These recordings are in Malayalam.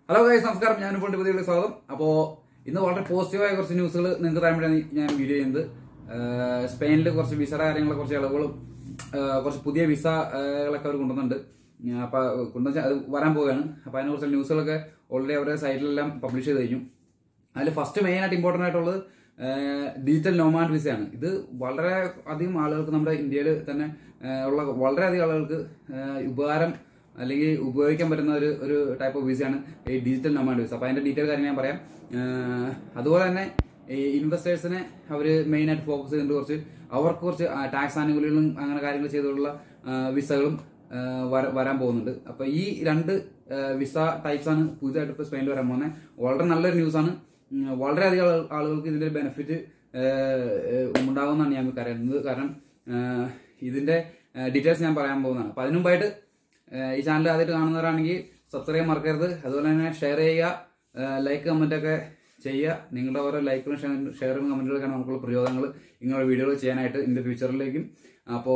ഹലോ ഗൈസ് നമസ്കാരം ഞാൻ ഇപ്പോൾ പുതിയ സ്വാഗതം അപ്പോ ഇന്ന് വളരെ പോസിറ്റീവായ കുറച്ച് ന്യൂസുകൾ നിങ്ങൾക്ക് തരാൻ വേണ്ടിയാണ് ഞാൻ വീഡിയോ ചെയ്യുന്നത് ആഹ് സ്പെയിനിൽ കുറച്ച് വിസയുടെ കാര്യങ്ങളെ കുറച്ച് ഇളവുകളും ആഹ് കുറച്ച് പുതിയ വിസകളൊക്കെ അവർ കൊണ്ടുവന്നുണ്ട് ഞാൻ അപ്പൊ കൊണ്ടുവന്ന അത് വരാൻ പോവുകയാണ് അപ്പൊ അതിനെ കുറിച്ച് ന്യൂസുകളൊക്കെ ഓൾറെഡി അവരുടെ സൈറ്റിലെല്ലാം പബ്ലിഷ് ചെയ്ത് കഴിഞ്ഞു അതിൽ ഫസ്റ്റ് മെയിൻ ആയിട്ട് ഇമ്പോർട്ടന്റ് ആയിട്ടുള്ളത് ഡിജിറ്റൽ നോമാൻഡ് വിസയാണ് ഇത് വളരെ അധികം ആളുകൾക്ക് നമ്മുടെ ഇന്ത്യയിൽ തന്നെ ആഹ് ഉള്ള വളരെയധികം ആളുകൾക്ക് ആഹ് ഉപകാരം അല്ലെങ്കിൽ ഉപയോഗിക്കാൻ പറ്റുന്ന ഒരു ഒരു ടൈപ്പ് ഓഫ് വിസയാണ് ഈ ഡിജിറ്റൽ നോമാൻഡ് വിസ അപ്പൊ അതിന്റെ ഡീറ്റെയിൽ കാര്യം ഞാൻ പറയാം ആഹ് അതുപോലെ തന്നെ ഈ ഇൻവെസ്റ്റേഴ്സിനെ അവർ മെയിൻ ആയിട്ട് ഫോക്കസ് ചെയ്തിട്ട് കുറച്ച് അവർക്ക് കുറച്ച് ടാക്സ് ആനുകൂല്യങ്ങളും അങ്ങനെ കാര്യങ്ങൾ ചെയ്തുള്ള വിസകളും ആഹ് വര- വരാൻ പോകുന്നുണ്ട് അപ്പൊ ഈ രണ്ട് വിസ ടൈപ്സ് ആണ് പുതിയതായിട്ട് ഇപ്പൊ സ്പെയിനിൽ വരാൻ പോകുന്നത് വളരെ നല്ലൊരു ന്യൂസ് ആണ് ഉം, വളരെയധികം ആളു- ആളുകൾക്ക് ഇതിന്റെ ബെനിഫിറ്റ് ഉണ്ടാകുമെന്നാണ് ഞാൻ കരുതുന്നത് കാരണം ആഹ് ഇതിന്റെ ഡീറ്റെയിൽസ് ഞാൻ പറയാൻ പോകുന്നതാണ് അപ്പൊ അതിനു മുമ്പായിട്ട് ആഹ് ഈ ചാനൽ ആദ്യമായിട്ട് കാണുന്നവരാണെങ്കിൽ സബ്സ്ക്രൈബ് ചെയ്യാൻ മറക്കരുത് അതുപോലെ തന്നെ ഷെയർ ചെയ്യുക ലൈക്ക് കമന്റ് ഒക്കെ ചെയ്യുക നിങ്ങളുടെ ഓരോ ലൈക്കും ഷെയറും കമന്റുകളൊക്കെയാണ് നമുക്കുള്ള പ്രചോദനങ്ങൾ ഇങ്ങനെയുള്ള വീഡിയോകൾ ചെയ്യാനായിട്ട് ഇൻ ഫ്യൂച്ചറിലേക്കും അപ്പോൾ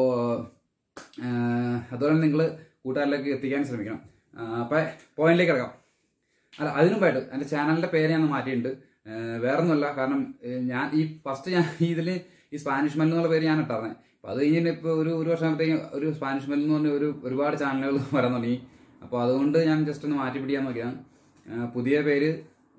അതുപോലെ നിങ്ങൾ കൂട്ടുകാരിലേക്ക് എത്തിക്കാൻ ശ്രമിക്കണം അപ്പം പോയിന്റിലേക്ക് ഇറങ്ങാം അല്ല അതിനു മുമ്പായിട്ട് എൻ്റെ ചാനലിന്റെ പേര് ഞാൻ ഒന്ന് മാറ്റിയിട്ടുണ്ട് ഏഹ് വേറൊന്നുമല്ല കാരണം ഏഹ് ഞാൻ ഈ ഫസ്റ്റ് ഞാൻ ഇതിൽ ഈ സ്പാനിഷ് മെൽ എന്നുള്ള പേര് ഞാൻ ഇട്ടായിരുന്നെ അപ്പൊ അത് കഴിഞ്ഞിട്ട് ഇപ്പോൾ ഒരു ഒരു വർഷമാകുമ്പോഴത്തേക്കും ഒരു സ്പാനിഷ് മെൽ എന്ന് പറഞ്ഞ ഒരു ഒരുപാട് ചാനലുകൾ വരാൻ തുടങ്ങി അപ്പോൾ അതുകൊണ്ട് ഞാൻ ജസ്റ്റ് ഒന്ന് മാറ്റി പിടിക്കാൻ നോക്കിയതാണ് ഏഹ് പുതിയ പേര്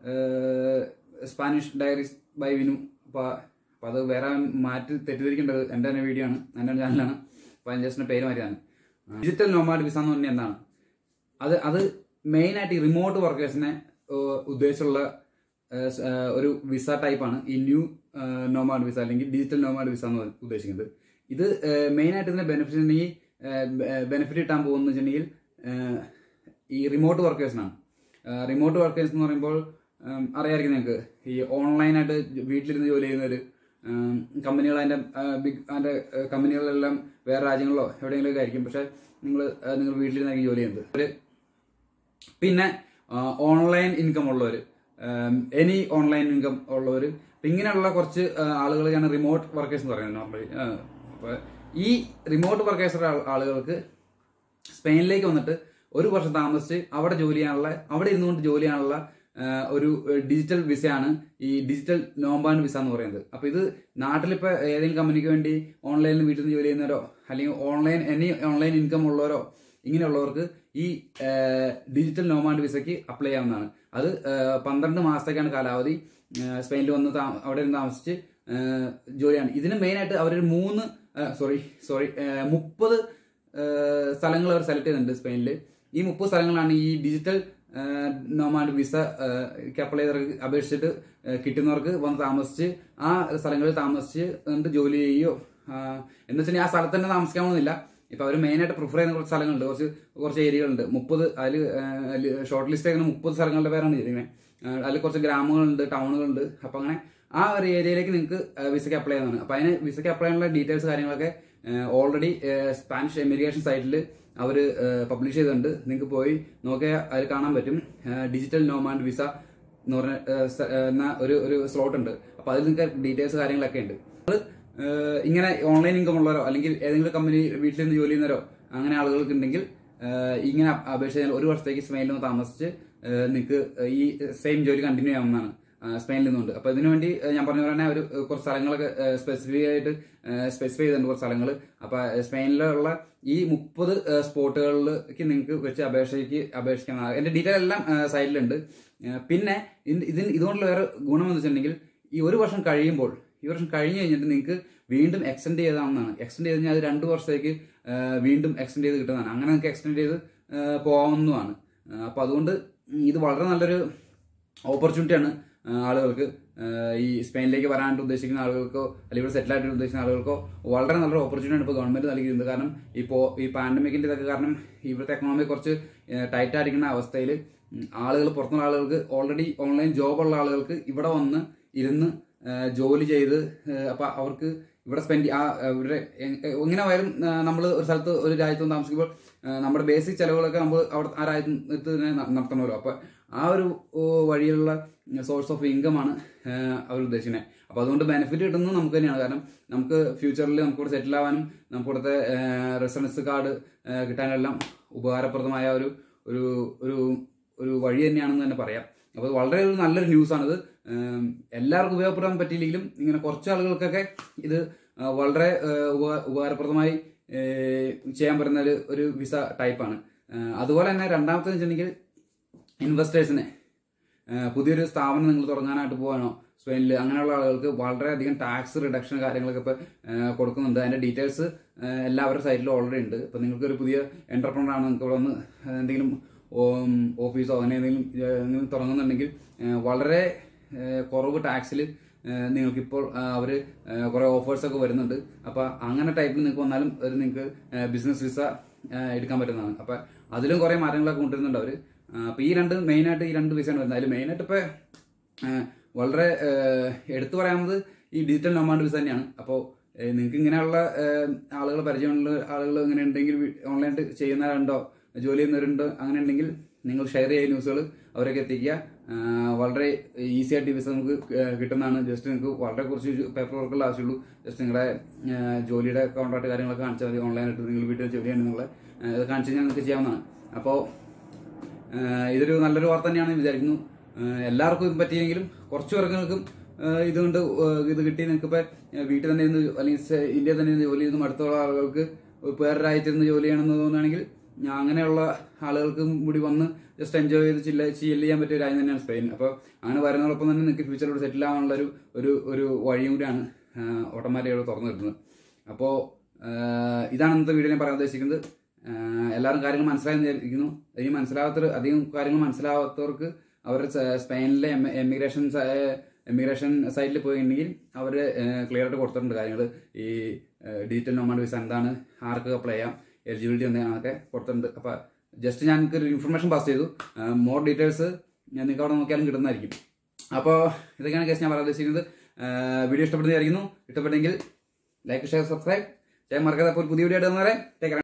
ഏഹ് സ്പാനിഷ് ഡയറീസ് ബൈ വിനു അപ്പോൾ അപ്പോൾ അത് വേറെ മാറ്റി തെറ്റിദ്ധരിക്കേണ്ടത് എൻ്റെ തന്നെ വീഡിയോ ആണ് എൻ്റെ ചാനലാണ് അപ്പോൾ അതിന് ജസ്റ്റ് പേര് മാറ്റിയതാണ് ഡിജിറ്റൽ നോമാഡ് വിസ എന്ന് പറഞ്ഞാൽ എന്താണ് അത് അത് മെയിൻ ആയിട്ട് ഈ റിമോട്ട് വർക്കേഴ്സിനെ ഉദ്ദേശിച്ചുള്ള ഏഹ്, സ്, ഏഹ്, ഒരു വിസ ടൈപ്പാണ് ഈ ന്യൂ നോമാഡ് വിസ അല്ലെങ്കിൽ ഡിജിറ്റൽ നോമാഡ് വിസ എന്ന് ഉദ്ദേശിക്കുന്നത് ഇത് മെയിൻ ആയിട്ട് ഇതിന്റെ ബെനിഫിറ്റ് ഉണ്ടെങ്കിൽ ബെനിഫിറ്റ് കിട്ടാൻ പോകുന്ന വെച്ചിട്ടുണ്ടെങ്കിൽ ഏഹ്, ഈ റിമോട്ട് വർക്കേഴ്സിനാണ് റിമോട്ട് വർക്കേഴ്സ് എന്ന് പറയുമ്പോൾ ഉം, അറിയാമായിരിക്കും നിങ്ങൾക്ക് ഈ ഓൺലൈനായിട്ട് വീട്ടിലിരുന്ന് ജോലി ചെയ്യുന്നവര് കമ്പനികൾ അതിന്റെ ബിഗ് അതിന്റെ കമ്പനികളിലെല്ലാം വേറെ രാജ്യങ്ങളിലോ എവിടെയെങ്കിലും ആയിരിക്കും പക്ഷെ നിങ്ങൾ നിങ്ങൾ വീട്ടിലിരുന്നായിരിക്കും ജോലി ചെയ്യുന്നത് ഒരു പിന്നെ ഓൺലൈൻ ഇൻകം ഉള്ളവർ എനി ഓൺലൈൻ ഇൻകം ഉള്ളവർ ഇങ്ങനെയുള്ള കുറച്ച് ആളുകളെയാണ് റിമോട്ട് വർക്കേഴ്സ് എന്ന് പറയുന്നത് നോർമലി അപ്പൊ ഈ റിമോട്ട് വർക്കേഴ്സ് ആളുകൾക്ക് സ്പെയിനിലേക്ക് വന്നിട്ട് ഒരു വർഷം താമസിച്ച് അവിടെ ജോലി ചെയ്യാനുള്ള അവിടെ ഇരുന്നുകൊണ്ട് ജോലി ചെയ്യാനുള്ള ആ, ഒരു ഡിജിറ്റൽ വിസയാണ് ഈ ഡിജിറ്റൽ നോമ്പാൻ വിസ എന്ന് പറയുന്നത് അപ്പൊ ഇത് നാട്ടിലിപ്പോ ഏതെങ്കിലും കമ്പനിക്ക് വേണ്ടി ഓൺലൈനിൽ വീട്ടിൽ നിന്ന് ജോലി ചെയ്യുന്നവരോ അല്ലെങ്കിൽ ഓൺലൈൻ എനി ഓൺലൈൻ ഇൻകം ഉള്ളവരോ ഇങ്ങനെയുള്ളവർക്ക് ഈ ഡിജിറ്റൽ നോമാൻഡ് വിസയ്ക്ക് അപ്ലൈ ചെയ്യാവുന്നതാണ് അത് ആ, പന്ത്രണ്ട് മാസത്തേക്കാണ് കാലാവധി ആ, സ്പെയിനിൽ വന്ന് താ- അവിടെ നിന്ന് താമസിച്ച് ആ, ജോലിയാണ് ഇതിന് മെയിനായിട്ട് അവരൊരു മൂന്ന് സോറി സോറി മുപ്പത് സ്ഥലങ്ങൾ അവർ സെലക്ട് ചെയ്യുന്നുണ്ട് സ്പെയിനിൽ ഈ മുപ്പത് സ്ഥലങ്ങളാണ് ഈ ഡിജിറ്റൽ നോമാൻഡ് വിസ അപ്ലൈ ചെയ്തവർക്ക് അപേക്ഷിച്ചിട്ട് ആ, കിട്ടുന്നവർക്ക് വന്ന് താമസിച്ച് ആ സ്ഥലങ്ങളിൽ താമസിച്ച് എന്നിട്ട് ജോലി ചെയ്യുകയോ എന്ന് വെച്ചാൽ ആ സ്ഥലത്ത് തന്നെ താമസിക്കാമെന്നില്ല ഇപ്പൊ അവർ മെയിനായിട്ട് പ്രിഫർ ചെയ്യുന്ന കുറച്ച് സ്ഥലങ്ങളുണ്ട് കുറച്ച് കുറച്ച് ഏരിയകളുണ്ട് മുപ്പത് അതിൽ ഷോർട്ട് ലിസ്റ്റ് ആയിരുന്ന മുപ്പത് സ്ഥലങ്ങളുടെ പേരാണ് ചെയ്തിരിക്കുന്നത് അതിൽ കുറച്ച് ഗ്രാമങ്ങളുണ്ട് ടൗണുകളുണ്ട് അപ്പൊ അങ്ങനെ ആ ഒരു ഏരിയയിലേക്ക് നിങ്ങൾക്ക് വിസയ്ക്ക് അപ്ലൈ ചെയ്യുന്നതാണ് അപ്പൊ അതിന് വിസയ്ക്ക് അപ്ലൈ ചെയ്യാനുള്ള ഡീറ്റെയിൽസ് കാര്യങ്ങളൊക്കെ ഓൾറെഡി സ്പാനിഷ് എമിഗ്രേഷൻ സൈറ്റിൽ അവർ പബ്ലിഷ് ചെയ്തിട്ടുണ്ട് നിങ്ങൾക്ക് പോയി നോക്കിയാൽ അതിൽ കാണാൻ പറ്റും ഡിജിറ്റൽ നോമാൻഡ് വിസ എന്ന് പറഞ്ഞ ഏഹ്, സ- ഏഹ്, എന്ന ഒരു ഒരു സ്ലോട്ട് ഉണ്ട് അപ്പൊ അതിൽ നിങ്ങൾക്ക് ഡീറ്റെയിൽസ് കാര്യങ്ങളൊക്കെ ഉണ്ട് അത് ഏഹ്, ഇങ്ങനെ ഓൺലൈൻ ഇൻകം ഉള്ളവരോ അല്ലെങ്കിൽ ഏതെങ്കിലും കമ്പനി വീട്ടിൽ നിന്ന് ജോലി ചെയ്യുന്നവരോ അങ്ങനെ ആളുകൾക്ക് ഉണ്ടെങ്കിൽ ഏഹ്, ഇങ്ങനെ അപേക്ഷ ചെയ്താൽ ഒരു വർഷത്തേക്ക് സ്പെയിനിൽ നിന്ന് താമസിച്ച് നിങ്ങൾക്ക് ഈ സെയിം ജോലി കണ്ടിന്യൂ ചെയ്യാവുന്നതാണ് ആ, സ്പെയിനിൽ നിന്നുണ്ട് അപ്പൊ ഇതിനു വേണ്ടി ഏഹ്, ഞാൻ പറഞ്ഞ പോലെ തന്നെ ഒരു ഏഹ്, കുറച്ച് സ്ഥലങ്ങളൊക്കെ സ്പെസിഫിക് ആയിട്ട് സ്പെസിഫൈ ചെയ്തിട്ടുണ്ട് കുറച്ച് സ്ഥലങ്ങൾ അപ്പൊ സ്പെയിനിലുള്ള ഈ മുപ്പത് സ്പോട്ടുകളിലേക്ക് നിങ്ങൾക്ക് വെച്ച് അപേക്ഷയ്ക്ക് അപേക്ഷിക്കാം എന്റെ ഡീറ്റെയിൽ എല്ലാം സൈഡിലുണ്ട് ഏഹ്, പിന്നെ ഇത് ഇതിന് ഇതുകൊണ്ടുള്ള വേറെ ഗുണം എന്ന് വെച്ചിട്ടുണ്ടെങ്കിൽ ഈ ഒരു വർഷം കഴിയുമ്പോൾ ഈ വർഷം കഴിഞ്ഞ് കഴിഞ്ഞിട്ട് നിങ്ങൾക്ക് വീണ്ടും എക്സ്റ്റെൻഡ് ചെയ്താവുന്നതാണ് എക്സ്റ്റെൻഡ് ചെയ്ത് കഴിഞ്ഞാൽ അത് രണ്ട് വർഷത്തേക്ക് ഏഹ്, വീണ്ടും എക്സ്റ്റെൻഡ് ചെയ്ത് കിട്ടുന്നതാണ് അങ്ങനെ നിങ്ങൾക്ക് എക്സ്റ്റെൻഡ് ചെയ്ത് ഏഹ്, പോകാവുന്നതാണ് ഏഹ്, അപ്പൊ അതുകൊണ്ട് ഇത് വളരെ നല്ലൊരു ഓപ്പർച്യൂണിറ്റിയാണ് ആളുകൾക്ക് ഏഹ്, ഈ സ്പെയിനിലേക്ക് വരാനായിട്ട് ഉദ്ദേശിക്കുന്ന ആളുകൾക്കോ അല്ലെങ്കിൽ ഇവിടെ സെറ്റിൽ ആയിട്ട് ഉദ്ദേശിക്കുന്ന ആളുകൾക്കോ വളരെ നല്ലൊരു ഓപ്പർച്യൂണിറ്റിയാണ് ഇപ്പോൾ ഗവൺമെന്റ് നൽകിയിരുന്നത് കാരണം ഇപ്പോൾ ഈ പാൻഡമിക്കിന്റെ ഇതൊക്കെ കാരണം ഇവിടുത്തെ എക്കണോമി കുറച്ച് ടൈറ്റ് ആയിരിക്കുന്ന അവസ്ഥയിൽ ആളുകൾ പുറത്തുനിന്ന് ആളുകൾക്ക് ഓൾറെഡി ഓൺലൈൻ ജോബ് ഉള്ള ആളുകൾക്ക് ഇവിടെ വന്ന് ഇരുന്ന് ഏഹ്, ജോലി ചെയ്ത് ഏഹ്, അപ്പൊ അവർക്ക് ഇവിടെ സ്പെൻഡ് ആ ഇവിടെ എ- എങ്ങനെ ആയാലും നമ്മൾ ഒരു സ്ഥലത്ത് ഒരു രാജ്യത്ത് നിന്ന് താമസിക്കുമ്പോൾ ഏഹ്, നമ്മുടെ ബേസിക് ചെലവുകളൊക്കെ നമ്മൾ അവിടെ ആ രാജ്യത്ത് തന്നെ ന- നടത്തണമല്ലോ അപ്പൊ ആ ഒരു ഓ, വഴിയുള്ള സോഴ്സ് ഓഫ് ഇൻകം ആണ് ഏഹ്, അവർ ഉദ്ദേശിക്കുന്നത് അപ്പൊ അതുകൊണ്ട് ബെനിഫിറ്റ് കിട്ടുന്നത് നമുക്ക് തന്നെയാണ് കാരണം നമുക്ക് ഫ്യൂച്ചറിൽ നമുക്ക് ഇവിടെ സെറ്റിൽ ആവാനും നമുക്ക് ഇവിടുത്തെ റെസിഡൻസ് കാർഡ് കിട്ടാനെല്ലാം ഉപകാരപ്രദമായ ഒരു ഒരു ഒരു ഒരു വഴി തന്നെയാണെന്ന് തന്നെ പറയാം അപ്പോൾ വളരെ ഒരു നല്ലൊരു ന്യൂസാണിത് ഏം, എല്ലാവർക്കും ഉപയോഗപ്പെടാൻ പറ്റിയില്ലെങ്കിലും ഇങ്ങനെ കുറച്ച് ആളുകൾക്കൊക്കെ ഇത് ആ, വളരെ ആ, ഉപ- ഉപകാരപ്രദമായി ഏ, ചെയ്യാൻ പറ്റുന്ന ഒരു ഒരു വിസ ടൈപ്പാണ് അതുപോലെ തന്നെ രണ്ടാമത്തെ വെച്ചിട്ടുണ്ടെങ്കിൽ ഇൻവെസ്റ്റേഴ്സിനെ പുതിയൊരു സ്ഥാപനം നിങ്ങൾ തുടങ്ങാനായിട്ട് പോവാണോ സ്പെയിനിൽ അങ്ങനെയുള്ള ആളുകൾക്ക് വളരെയധികം ടാക്സ് റിഡക്ഷൻ കാര്യങ്ങളൊക്കെ ഇപ്പോൾ കൊടുക്കുന്നുണ്ട് അതിന്റെ ഡീറ്റെയിൽസ് എല്ലാവരുടെ സൈറ്റിലും ഓൾറെഡി ഉണ്ട് ഇപ്പം നിങ്ങൾക്ക് ഒരു പുതിയ എന്റർപ്രണർ ആണ് നിങ്ങൾക്ക് ഇവിടെ വന്ന് എന്തെങ്കിലും ഓം, ഓഫീസോ അങ്ങനെ എന്തെങ്കിലും ഏഹ്, എന്തെങ്കിലും തുടങ്ങുന്നുണ്ടെങ്കിൽ ഏഹ്, വളരെ ഏഹ്, കുറവ് ടാക്സിൽ നിങ്ങൾക്കിപ്പോൾ അവർ കുറേ ഓഫേഴ്സൊക്കെ വരുന്നുണ്ട് അപ്പോൾ അങ്ങനെ ടൈപ്പിൽ നിങ്ങൾക്ക് വന്നാലും ഒരു നിങ്ങൾക്ക് ബിസിനസ് വിസ എടുക്കാൻ പറ്റുന്നതാണ് അപ്പോൾ അതിലും കുറേ മാറ്റങ്ങളൊക്കെ കൊണ്ടുവരുന്നുണ്ട് അവർ അപ്പോൾ ഈ രണ്ട് മെയിനായിട്ട് ഈ രണ്ട് വിസയാണ് വരുന്നത് അതിൽ മെയിനായിട്ട് ഇപ്പോൾ വളരെ ഏഹ്, എടുത്തു പറയാവുന്നത് ഈ ഡിജിറ്റൽ നൊമാൻഡ് വിസ തന്നെയാണ് അപ്പോൾ നിങ്ങൾക്ക് ഇങ്ങനെയുള്ള ആളുകൾ പരിചയമുള്ള ആളുകൾ ഇങ്ങനെ ഉണ്ടെങ്കിൽ ഓൺലൈനായിട്ട് ചെയ്യുന്നവരുണ്ടോ ജോലി ചെയ്യുന്നവരുണ്ടോ അങ്ങനെ ഉണ്ടെങ്കിൽ നിങ്ങൾ ഷെയർ ചെയ്യുന്ന ന്യൂസുകൾ അവരൊക്കെ എത്തിക്കുക ആ, വളരെ ഈസി ആയിട്ട് ഈ വിസ നമുക്ക് ഏഹ്, കിട്ടുന്നതാണ് ജസ്റ്റ് നിങ്ങൾക്ക് വളരെ കുറച്ച് പേപ്പർ വർക്കുള്ള ആവശ്യമുള്ളൂ ജസ്റ്റ് നിങ്ങളുടെ ഏഹ്, ജോലിയുടെ കോൺട്രാക്ട് കാര്യങ്ങളൊക്കെ കാണിച്ചാൽ മതി ഓൺലൈനായിട്ട് നിങ്ങൾ വീട്ടിൽ ജോലി ചെയ്യണം നിങ്ങളെ ഏഹ്, ഇത് കാണിച്ചു കഴിഞ്ഞാൽ നിങ്ങൾക്ക് ചെയ്യാവുന്നതാണ് അപ്പോൾ ഏഹ് ഇതൊരു നല്ലൊരു വാർത്ത തന്നെയാണെന്ന് വിചാരിക്കുന്നു ഏഹ് എല്ലാവർക്കും ഇത് പറ്റിയെങ്കിലും കുറച്ച് പേർക്കും ഇതുകൊണ്ട് ഏഹ് ഇത് കിട്ടി നിങ്ങൾക്ക് ഇപ്പൊ വീട്ടിൽ തന്നെ ഇരുന്ന് അല്ലെങ്കിൽ സ- ഇന്ത്യയിൽ തന്നെ ഇരുന്ന് ജോലി ചെയ്യുന്ന അടുത്തുള്ള ആളുകൾക്ക് ഇപ്പൊ വേറെ രാജ്യത്തിരുന്ന് ജോലി ചെയ്യണമെന്ന് തോന്നുകയാണെങ്കിൽ ഞാൻ അങ്ങനെയുള്ള ആളുകൾക്കും കൂടി വന്ന് ജസ്റ്റ് എൻജോയ് ചെയ്ത് ചില്ല ചില്ല് ചെയ്യാൻ പറ്റിയ രാജ്യം തന്നെയാണ് സ്പെയിൻ അപ്പോൾ അങ്ങനെ വരുന്നതോടൊപ്പം തന്നെ നിങ്ങൾക്ക് ഫ്യൂച്ചറിലൂടെ സെറ്റിൽ ആവാനുള്ള ഒരു ഒരു ഒരു വഴിയും കൂടിയാണ് ഓട്ടോമാറ്റിക്കായി തുറന്നു കിട്ടുന്നത് അപ്പോൾ ഇതാണ് ഇന്നത്തെ വീഡിയോ ഞാൻ പറയാൻ ഉദ്ദേശിക്കുന്നത് ആഹ് എല്ലാവരും കാര്യങ്ങൾ മനസ്സിലായെന്ന് വിചാരിക്കുന്നു ഈ മനസ്സിലാവാത്തവർ അധികം കാര്യങ്ങൾ മനസ്സിലാവാത്തവർക്ക് അവർ സ്പെയിനിലെ എമിഗ്രേഷൻ എമിഗ്രേഷൻ സൈറ്റിൽ പോയിട്ടുണ്ടെങ്കിൽ അവർ ക്ലിയർ ആയിട്ട് കൊടുത്തിട്ടുണ്ട് കാര്യങ്ങൾ ഈ ഡിജിറ്റൽ നോമാൻഡ് വിസ എന്താണ് ആർക്ക് അപ്ലൈ ചെയ്യാം എലിജിബിലിറ്റി എന്താണെന്നൊക്കെ കൊടുത്തിട്ടുണ്ട് അപ്പോൾ ജസ്റ്റ് ഞാൻ ഒരു ഇൻഫർമേഷൻ പാസ് ചെയ്തു മോർ ഡീറ്റെയിൽസ് ഞാൻ നിങ്ങൾക്ക് അവിടെ നോക്കിയാലും കിട്ടുന്നതായിരിക്കും അപ്പോൾ ഇതൊക്കെയാണ് കേസ് ഞാൻ പറയാൻ ഉദ്ദേശിക്കുന്നത് വീഡിയോ ഇഷ്ടപ്പെടുന്നതായിരിക്കുന്നു ഇഷ്ടപ്പെട്ടെങ്കിൽ ലൈക്ക് ഷെയർ സബ്സ്ക്രൈബ് ചെയ്യാൻ മറക്കാതെ അപ്പോൾ ഒരു പുതിയ വീഡിയോ ഇടുന്നവരെ ടേക്ക്